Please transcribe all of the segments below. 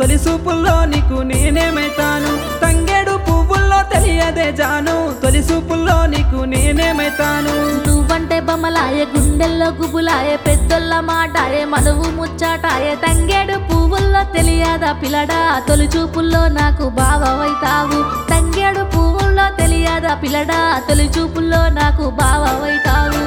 తొలి సూపుల్లో నీకు నేనేమైతాను తంగేడు పువ్వుల్లో తెలియదే జాను తొలి సూపుల్లో నీకు నేనేమైతాను నువ్వంటే బొమ్మలాయే గుండెల్లో గుబులాయే పెద్దోళ్ళ మాటాయే మనువు ముచ్చాటాయే తంగేడు పువ్వుల్లో తెలియదా పిల్లడా తొలి చూపుల్లో నాకు బావవైతావు తంగేడు పువ్వుల్లో తెలియదా పిల్లడా తొలి చూపుల్లో నాకు బావవైతావు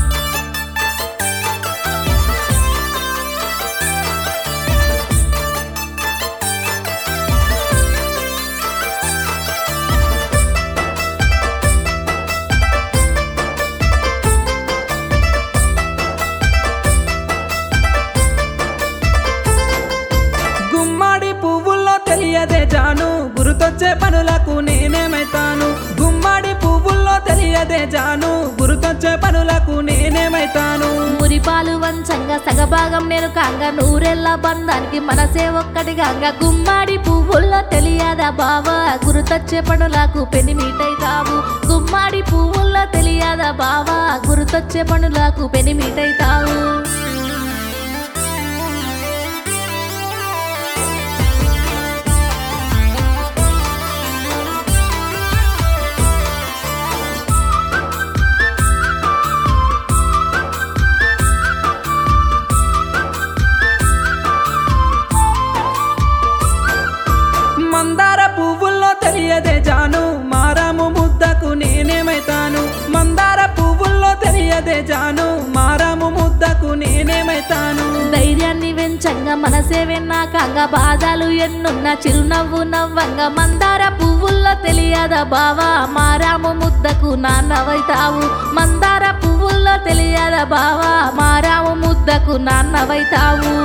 గుమ్మాడి పువ్వుల్లో తెలియదే జాను గురుతొచ్చే పనులకు నేనేమైతాను గుమ్మాడి పువ్వుల్లో తెలియదే జాను గురుతొచ్చే పనులకు నేనేమైతాను మురిపాలు వంచంగా సగభాగం నేను కాంగా నూరెళ్ళ బంధానికి మనసే ఒక్కటిగాంగా గుమ్మాడి పువ్వుల్లో తెలియదా బావా గురుతొచ్చే పనులకు పెనిమిటైతావు గుమ్మాడి పువ్వుల్లో తెలియదా బావా గురుతొచ్చే పనులకు పెనిమిటైతావు మందార పువ్వుల్లో తెలియదే జాను మారాము ముద్దకు నేనేమైతాను మందార పువ్వుల్లో తెలియదే జాను మారాము ముద్దకు నేనేమైతాను ధైర్యాన్ని వెంచంగా మనసే వెన్నాకంగా బాధలు ఎన్నున్న చిరునవ్వు నవ్వంగా మందార పువ్వుల్లో తెలియదా బావా మారాము ముద్దకు నాన్నవైతావు మందార పువ్వుల్లో తెలియదా బావా మారాము ముద్దకు నాన్నవైతావు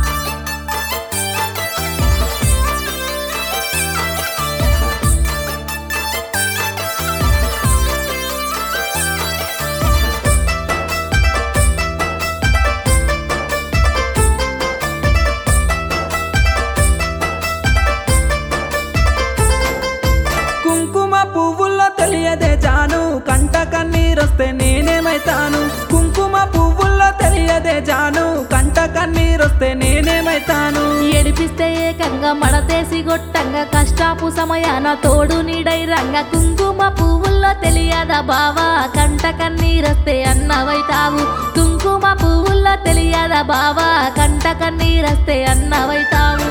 కుంకుమ పువ్వుల్లో తెలియదే జాను కంట కన్నీరొస్తే నేనేమైతాను కుంకుమ పువ్వుల్లో తెలియదే జాను కంట కన్నీరొస్తే నేనేమైతాను ఏడిపిస్తే ఏకంగా మడతేసి గొట్టంగా కష్టాపు సమయాన తోడు నీడై రంగ కుంకుమ పువ్వుల్లో తెలియదా బావా కంట కన్నీరస్తే అన్నవైతావు కుంకుమ పువ్వుల్లో తెలియదా బావా కంట కన్నీరస్తే అన్నవైతావు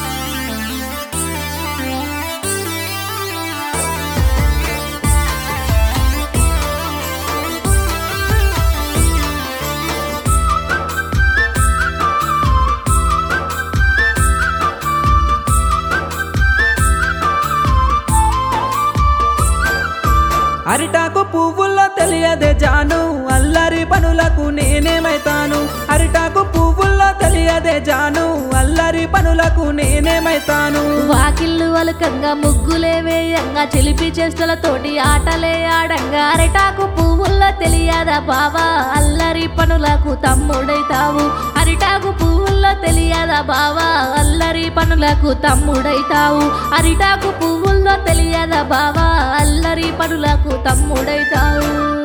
అరిటాకు పువ్వుల్లో తెలియదే జాను అల్లరి పనులకు నేనేమైతాను అరిటాకు పువ్వుల్లో తెలియదే జాను అల్లరి పనులకు నేనేమైతాను వాకిళ్ళు అలకంగా ముగ్గులే వేయంగా చిలిపి చేష్టలతోటి ఆటలే ఆడంగా అరిటాకు పువ్వుల్లో తెలియదా బావా అల్లరి పనులకు తమ్ముడైతావు అరిటాకు పువ్వుల్లో తెలియదా బావా అల్లరి పనులకు తమ్ముడైతావు అరిటాకు పువ్వుల్లో తెలియదా బావా అల్లరి పనులకు తమ్ముడైతావు